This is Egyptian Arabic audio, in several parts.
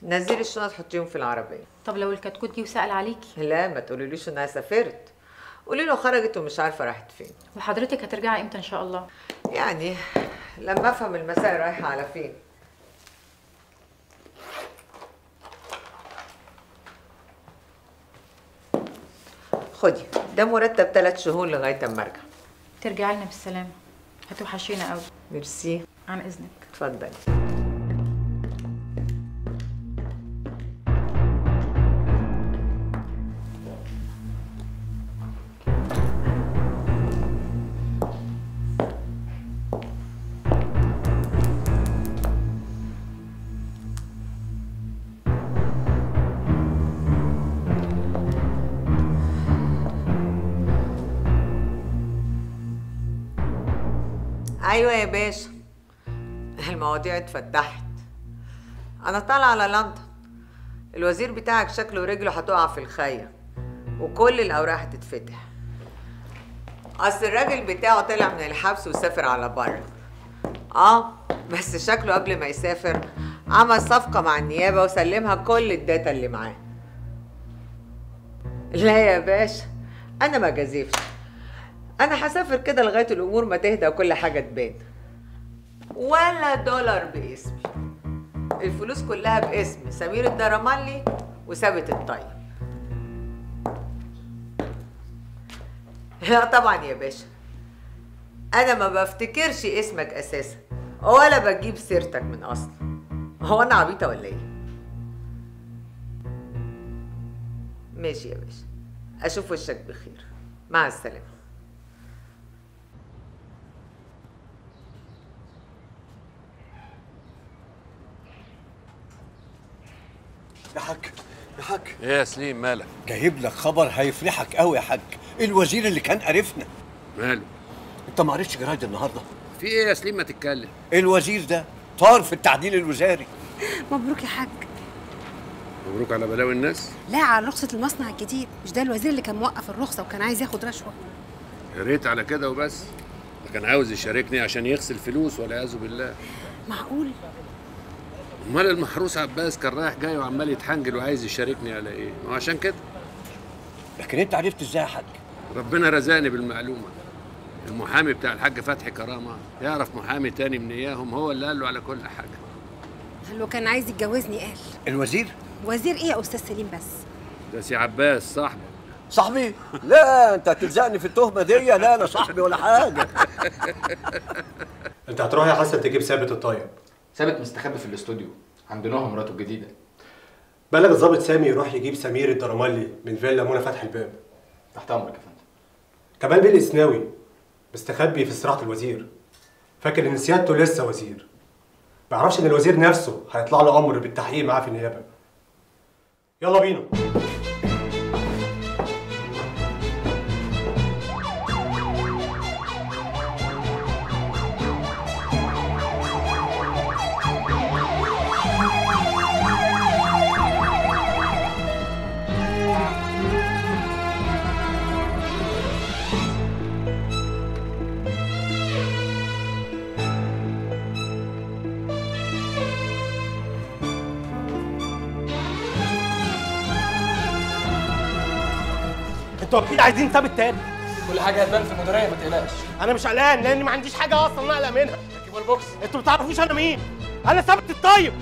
نزلي الشنط حطيهم في العربيه طب لو الكتكوت جه وسأل عليكي لا ما تقوليليش انها سافرت قولي له خرجت ومش عارفه راحت فين وحضرتك هترجعي امتى ان شاء الله يعني لما افهم المسائل رايحه على فين خدي ده مرتب ثلاث شهور لغايه اما ارجع ترجعي لنا بالسلامه هتوحشينا قوي ميرسي عن اذنك اتفضلي ايوه يا باشا المواضيع اتفتحت انا طالعه على لندن الوزير بتاعك شكله رجله هتقع في الخية وكل الاوراق هتتفتح اصل الراجل بتاعه طلع من الحبس وسافر على بره اه بس شكله قبل ما يسافر عمل صفقة مع النيابة وسلمها كل الداتا اللي معاه لا يا باشا انا ما جازفش انا هسافر كده لغايه الامور ما تهدى وكل حاجه تبان ولا دولار باسمي الفلوس كلها باسم سمير الدرمالي وثابت الطيب لا طبعا يا باشا انا ما بفتكرش اسمك اساسا ولا بجيب سيرتك من اصل هو انا عبيطه ولا ايه ماشي يا باشا اشوف وشك بخير مع السلامه يا حاج يا حاج ايه يا سليم مالك جايب لك خبر هيفرحك قوي يا حاج الوزير اللي كان قرفنا ماله انت ما قريتش جرايد النهارده في ايه يا سليم ما تتكلم الوزير ده طار في التعديل الوزاري مبروك يا حاج مبروك على بلاوي الناس لا على رخصة المصنع الجديد مش ده الوزير اللي كان موقف الرخصة وكان عايز ياخد رشوة يا ريت على كده وبس ده كان عاوز يشاركني عشان يغسل فلوس والعياذ بالله معقول امال المحروس عباس كان رايح جاي وعمال يتحنجل وعايز يشاركني على ايه ما هو عشان كده لكن انت عرفت ازاي يا حاج ربنا رزقني بالمعلومه المحامي بتاع الحاج فتحي كرامه يعرف محامي تاني من اياهم هو اللي قال له على كل حاجه قال له كان عايز يتجوزني قال الوزير وزير ايه يا استاذ سليم بس ده سي عباس صاحبه صاحبي لا انت هتلزقني في التهمه دي لا انا صاحبي ولا حاجه انت هتروح يا حسن تجيب ثابت الطيب ثابت مستخبي في الاستوديو عند نهى مراته الجديده بلغ الضابط سامي يروح يجيب سمير الدرمالي من فيلا منى فتح الباب تحت امرك يا فندم كمان بيل اسناوي مستخبي في استراحه الوزير فاكر ان سيادته لسه وزير ما يعرفش ان الوزير نفسه هيطلع له امر بالتحقيق معاه في النيابه يلا بينا انتوا اكيد عايزين ثابت تاني كل حاجه هتبان في المديريه ما تقلقش انا مش قلقان لان ما عنديش حاجه اصلا اقلق منها ركبوا البوكس انتوا ما تعرفوش انا مين انا ثابت الطيب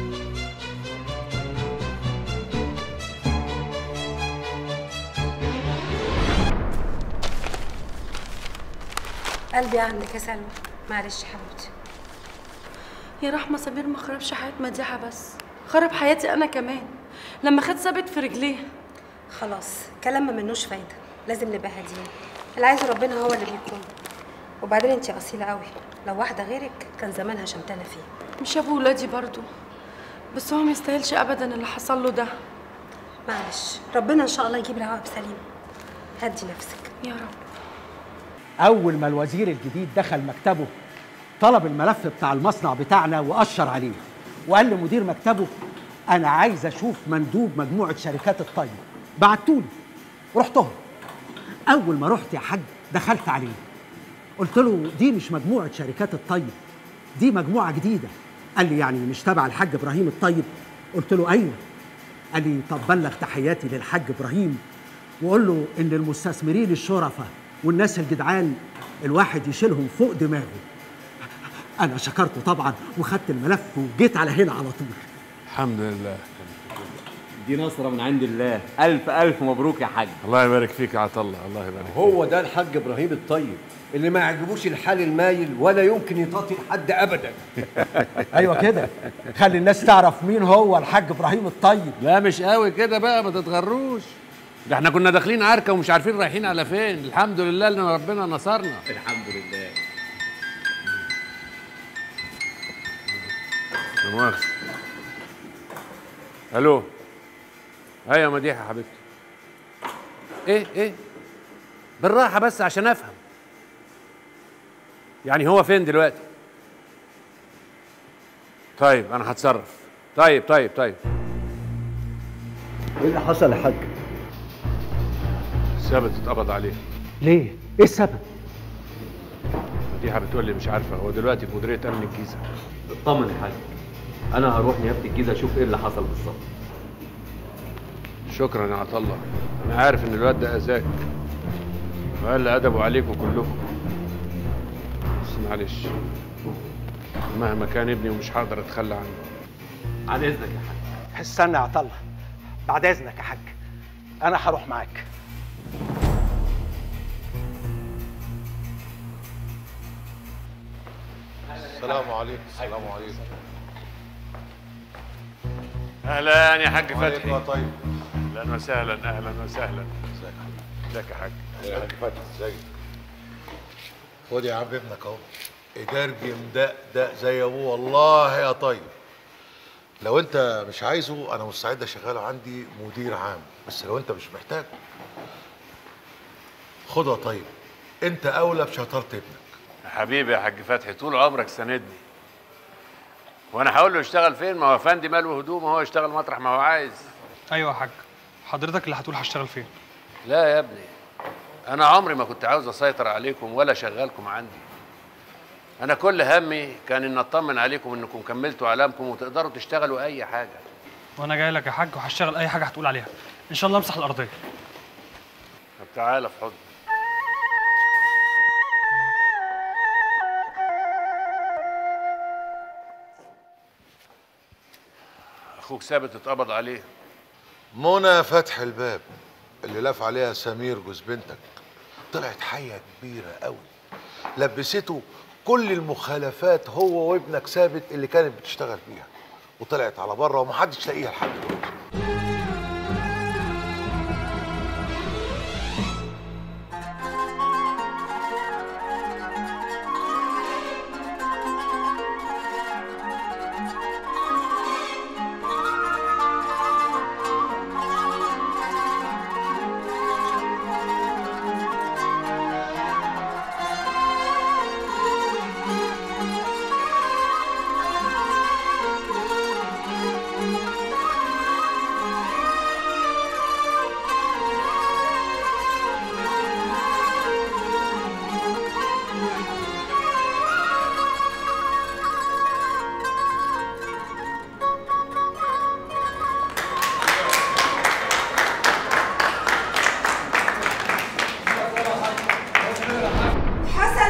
قلبي عندك يا سلمى معلش يا حبيبتي يا رحمة سمير ما خربش حياة مديحة بس خرب حياتي أنا كمان لما خد ثابت في رجليه خلاص كلام ما منوش فايدة لازم نبقى هاديين اللي عايزه ربنا هو اللي بيكون وبعدين انت اصيلة قوي لو واحدة غيرك كان زمانها شمتانة فيه مش أبو ولادي برضو بس هو ما يستاهلش أبدا اللي حصل له ده معلش ربنا ان شاء الله يجيب العواقب سليمة هدي نفسك يا رب أول ما الوزير الجديد دخل مكتبه طلب الملف بتاع المصنع بتاعنا وأشر عليه وقال لمدير مكتبه أنا عايز أشوف مندوب مجموعة شركات الطيب بعتولي رحتهم أول ما رحت يا حاج دخلت عليه قلت له دي مش مجموعة شركات الطيب دي مجموعة جديدة قال لي يعني مش تبع الحاج إبراهيم الطيب قلت له ايوه قال لي طب بلغ تحياتي للحاج ابراهيم وقول له ان المستثمرين الشرفاء والناس الجدعان الواحد يشيلهم فوق دماغه انا شكرته طبعا وخدت الملف وجيت على هنا على طول الحمد لله دي نصرة من عند الله ألف ألف مبروك يا حاج الله يبارك فيك يا عطا الله الله يبارك فيك هو ده الحاج ابراهيم الطيب اللي ما يعجبوش الحال المايل ولا يمكن يطاطي حد ابدا ايوه كده خلي الناس تعرف مين هو الحاج ابراهيم الطيب لا مش قوي كده بقى ما تتغروش ده احنا كنا داخلين عركه ومش عارفين رايحين على فين الحمد لله ان ربنا نصرنا الحمد لله لا مؤاخذة الو ايوه مديحه يا حبيبتي ايه ايه بالراحه بس عشان افهم يعني هو فين دلوقتي طيب انا هتصرف طيب طيب طيب ايه اللي حصل يا حاج ثابت اتقبض عليه ليه ايه السبب مديحه بتقول لي مش عارفه هو دلوقتي في مديريه امن الجيزه اطمن يا حاج أنا هروح نيابة الجيزة أشوف إيه اللي حصل بالظبط شكرا يا عطا الله انا عارف ان الواد ده اذاك وقال ادبه عليكم كلكم بس معلش مهما كان ابني ومش هقدر اتخلى عنه عن إذنك يا حاج استنى يا عطله بعد اذنك يا حاج انا هروح معاك السلام عليكم السلام عليكم اهلا يا حاج وعليكم يا فتحي طيب اهلا وسهلا اهلا وسهلا ازيك يا حبيبي ازيك يا حاج يا حاج فتحي ازيك خد يا عم ابنك اهو إدارجي مدقدق زي ابوه والله يا طيب لو انت مش عايزه انا مستعد اشغله عندي مدير عام بس لو انت مش محتاج خده يا طيب انت اولى بشطاره ابنك يا حبيبي يا حاج فتحي طول عمرك ساندني وانا هقول له يشتغل فين ما هو فندي ماله هدومه هو يشتغل مطرح ما هو عايز ايوه يا حاج حضرتك اللي هتقول هشتغل فين لا يا ابني انا عمري ما كنت عاوز اسيطر عليكم ولا اشغلكم عندي انا كل همي كان ان اطمن عليكم انكم كملتوا علامكم وتقدروا تشتغلوا اي حاجه وانا جاي لك يا حاج وهشتغل اي حاجه هتقول عليها ان شاء الله امسح الارضيه طب تعالى في حضن اخوك ثابت اتقبض عليه منى فتح الباب اللي لف عليها سمير جوز بنتك طلعت حية كبيرة قوي لبسته كل المخالفات هو وابنك ثابت اللي كانت بتشتغل فيها وطلعت على بره ومحدش لاقيها لحد دلوقتي حسن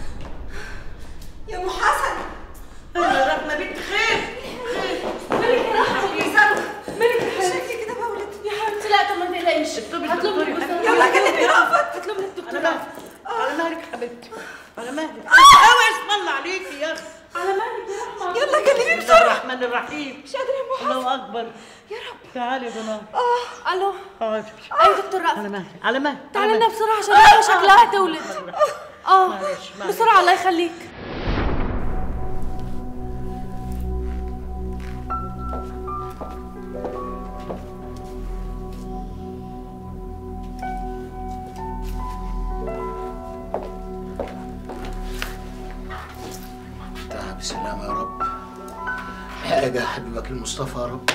يا ام حسن انا رغم بنت خير خير مالك يا رحمة يا سلمى مالك يا حبيبتي كده بولد يا حبيبتي لا طب ما تقلقيش هطلب لك بس يلا كلمي رأفت هطلب لك دكتور على مهلك على مهلك حبيبتي على مهلك آه. اوعي اسم الله عليكي يا اخي على مهلك يا رحمة يلا بسم كلميه الله بسرعة الرحمن الرحيم مش قادرة يا ام حسن الله اكبر يا رب تعالي يا بنات اه الو حاضر ايوه دكتور رأفت على مهلك على مهلك تعالي لنا بسرعه عشان رحمه شكلها تولد اه معلش، معلش. بسرعه الله يخليك تعب بسلامة يا رب حاجة حبيبك المصطفى يا رب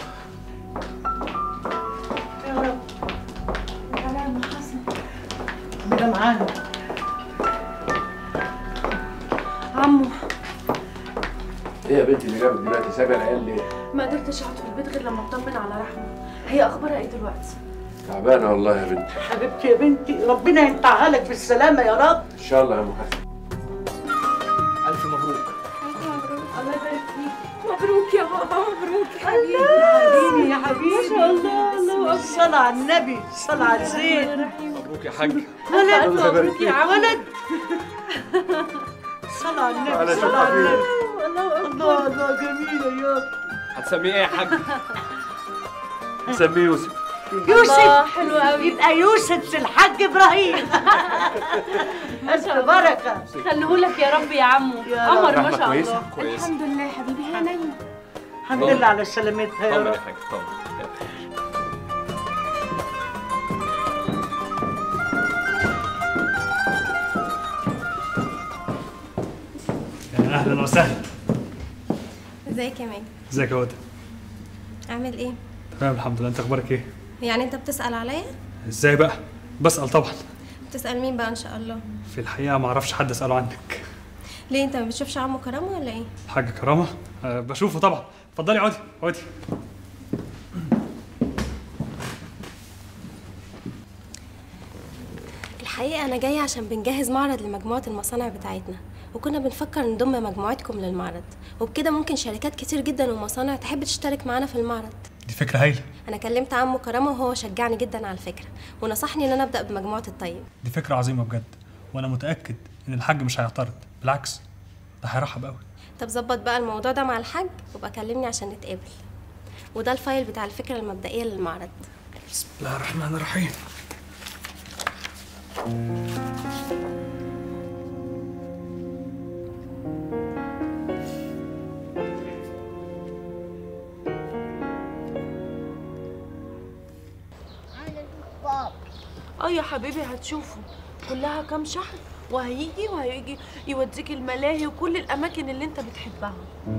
يا رب تعالى يا ام حسن ربنا معانا عمو ايه يا بنتي اللي جابك دلوقتي سايبه العيال ليه؟ ما قدرتش اقعد في البيت غير لما اطمن على رحمه هي اخبارها ايه دلوقتي تعبانه والله يا بنتي حبيبتي يا بنتي ربنا ينفعها لك بالسلامه يا رب ان شاء الله يا ام حسن الف مبروك الله يبارك فيك مبروك يا بابا مبروك يا حبيبي حبيبي يا حبيبي ما شاء الله الله اكبر صلى على النبي صلى على الزين مبروك يا حاج ولد الله يبارك مبروك يا عم ولد صلى على النبي تعالى صلى شوف على حبيبي. النبي الله الله الله جميله يا هتسميه ايه يا حاج؟ هسميه يوسف يوسف الله، حلو قوي. يبقى يوسف الحاج ابراهيم الف بركه خليهولك يا رب يا عمو يا قمر رب. ما شاء كويسة؟ الله كويسة. الحمد لله يا حبيبي هي نايمه الحمد لله على سلامتها يا طمن يا رب حاج طمن يا اهلا وسهلا ازيك يا ماجد ازيك يا هدى عامل ايه تمام الحمد لله انت اخبارك ايه يعني انت بتسأل عليا ازاي بقى بسأل طبعا بتسأل مين بقى ان شاء الله في الحقيقه ما اعرفش حد اساله عنك ليه انت ما بتشوفش عمو كرامه ولا ايه حاج كرامه أه بشوفه طبعا اتفضلي اقعدي اقعدي الحقيقه انا جايه عشان بنجهز معرض لمجموعه المصانع بتاعتنا وكنا بنفكر نضم مجموعتكم للمعرض وبكده ممكن شركات كتير جدا ومصانع تحب تشترك معانا في المعرض دي فكره هايله انا كلمت عمو كرامه وهو شجعني جدا على الفكره ونصحني ان انا ابدا بمجموعه الطيب دي فكره عظيمه بجد وانا متاكد ان الحاج مش هيعترض بالعكس ده هيرحب قوي طب ظبط بقى الموضوع ده مع الحاج وبقى كلمني عشان نتقابل وده الفايل بتاع الفكره المبدئيه للمعرض بسم الله الرحمن الرحيم اه يا حبيبي هتشوفه كلها كام شهر وهيجي وهيجي يوديك الملاهي وكل الاماكن اللي انت بتحبها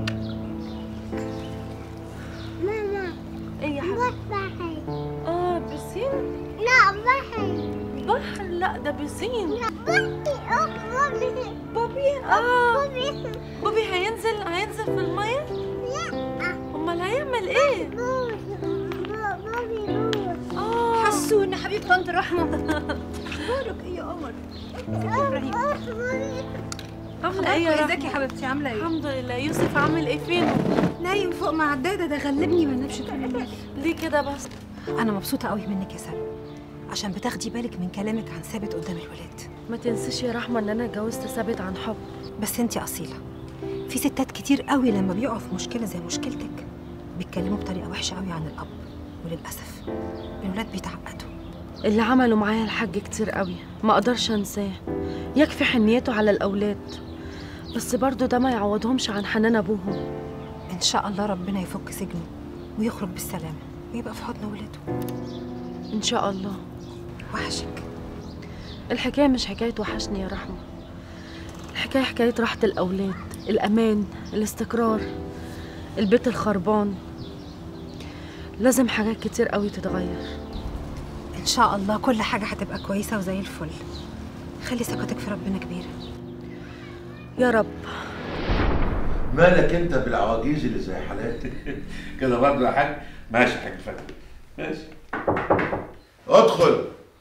ماما ايه يا حبيبي بحر اه بسين لا بحر بحر لا ده بسين بابي اه بابي بابي اه بابي بابي هينزل هينزل في الميه لا امال هيعمل ايه بابي روح اه حسون حبيب طنط رحمة اخبارك ايه يا قمر ابراهيم عامله ايه يا ازيك يا رحمة؟ حبيبتي عامله ايه الحمد لله يوسف عامل ايه فين نايم فوق مع الداده ده غلبني ما نامش طول الليل ليه كده بس انا مبسوطه قوي منك يا سلمى عشان بتاخدي بالك من كلامك عن ثابت قدام الولاد ما تنسيش يا رحمه ان انا اتجوزت ثابت عن حب بس انتي اصيله في ستات كتير قوي لما بيقعوا في مشكله زي مشكلتك بيتكلموا بطريقه وحشه قوي عن الاب وللاسف الولاد بيتعقدوا اللي عمله معايا الحاج كتير قوي ما اقدرش انساه يكفي حنيته على الاولاد بس برضو ده ما يعوضهمش عن حنان ابوهم ان شاء الله ربنا يفك سجنه ويخرج بالسلامه ويبقى في حضن ولاده ان شاء الله وحشك الحكايه مش حكايه وحشني يا رحمه الحكايه حكايه راحه الاولاد الامان الاستقرار البيت الخربان لازم حاجات كتير قوي تتغير ان شاء الله كل حاجه هتبقى كويسه وزي الفل خلي ثقتك في ربنا كبيره يا رب مالك انت بالعواجيز اللي زي حالاتي كده برضه يا حاج ماشي يا حاج فتحي ماشي ادخل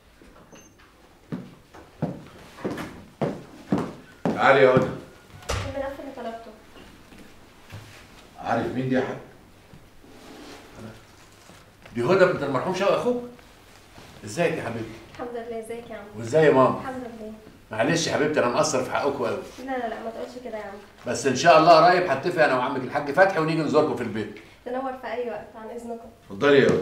تعالي يا هدى الملف اللي طلبته عارف مين دي يا حاج دي هدى بنت المرحوم شوقي اخوك ازيك يا حبيبتي الحمد لله ازيك يا عم وازاي يا ماما الحمد لله معلش يا حبيبتي انا مقصر في حقكم قوي لا لا لا ما تقولش كده يا عم بس ان شاء الله قريب هتفق انا وعمك الحاج فتحي ونيجي نزوركم في البيت تنور في اي وقت عن اذنكم اتفضلي يا هدى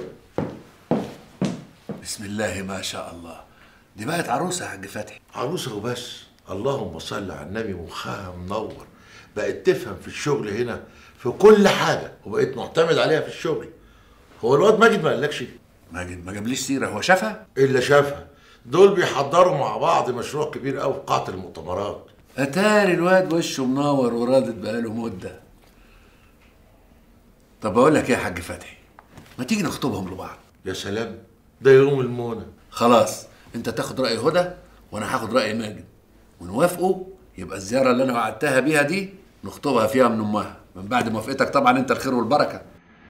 بسم الله ما شاء الله دي بقت عروسه يا حاج فتحي عروسه وبس اللهم صل على النبي مخها منور بقت تفهم في الشغل هنا في كل حاجه وبقيت معتمد عليها في الشغل هو الواد ماجد ما قالكش ماجد ما جابليش سيره هو شافها الا شافها دول بيحضروا مع بعض مشروع كبير قوي في قاعه المؤتمرات اتاري الواد وشه منور ورادت بقاله مده طب بقول لك ايه يا حاج فتحي ما تيجي نخطبهم لبعض يا سلام ده يوم المونة خلاص انت تاخد راي هدى وانا هاخد راي ماجد ونوافقوا يبقى الزياره اللي انا وعدتها بيها دي نخطبها فيها من امها من بعد موافقتك طبعا انت الخير والبركه